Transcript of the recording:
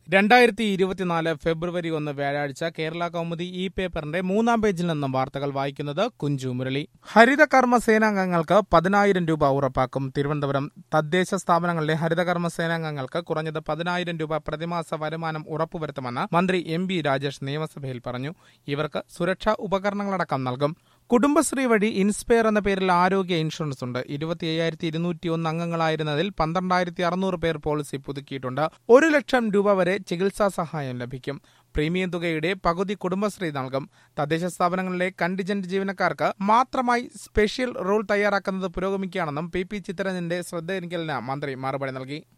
രണ്ടായിരത്തി ഇരുപത്തിനാല് ഫെബ്രുവരി ഒന്ന് വ്യാഴാഴ്ച കേരള കൗമുദി ഇ പേപ്പറിന്റെ മൂന്നാം പേജിൽ നിന്നും വാർത്തകൾ വായിക്കുന്നത് കുഞ്ചു മുരളി ഹരിതകർമ്മ സേനാംഗങ്ങൾക്ക് പതിനായിരം രൂപ ഉറപ്പാക്കും തിരുവനന്തപുരം തദ്ദേശ സ്ഥാപനങ്ങളിലെ ഹരിതകർമ്മ സേനാംഗങ്ങൾക്ക് കുറഞ്ഞത് പതിനായിരം രൂപ പ്രതിമാസ വരുമാനം ഉറപ്പുവരുത്തുമെന്ന് മന്ത്രി എം ബി രാജേഷ് നിയമസഭയിൽ പറഞ്ഞു ഇവർക്ക് സുരക്ഷാ ഉപകരണങ്ങളടക്കം നൽകും കുടുംബശ്രീ വഴി ഇൻസ്പയർ എന്ന പേരിൽ ആരോഗ്യ ഇൻഷുറൻസ് ഉണ്ട് ഇരുപത്തി അയ്യായിരത്തി ഇരുന്നൂറ്റി ഒന്ന് അംഗങ്ങളായിരുന്നതിൽ പന്ത്രണ്ടായിരത്തി അറുന്നൂറ് പേർ പോളിസി പുതുക്കിയിട്ടുണ്ട് ഒരു ലക്ഷം രൂപ വരെ ചികിത്സാ സഹായം ലഭിക്കും പ്രീമിയം തുകയുടെ പകുതി കുടുംബശ്രീ നൽകും തദ്ദേശ സ്ഥാപനങ്ങളിലെ കണ്ടിജന്റ് ജീവനക്കാർക്ക് മാത്രമായി സ്പെഷ്യൽ റൂൾ തയ്യാറാക്കുന്നത് പുരോഗമിക്കുകയാണെന്നും പി പി ചിത്തരഞ്ജന്റെ ശ്രദ്ധയിരിക്കലിന് മന്ത്രി മറുപടി നൽകി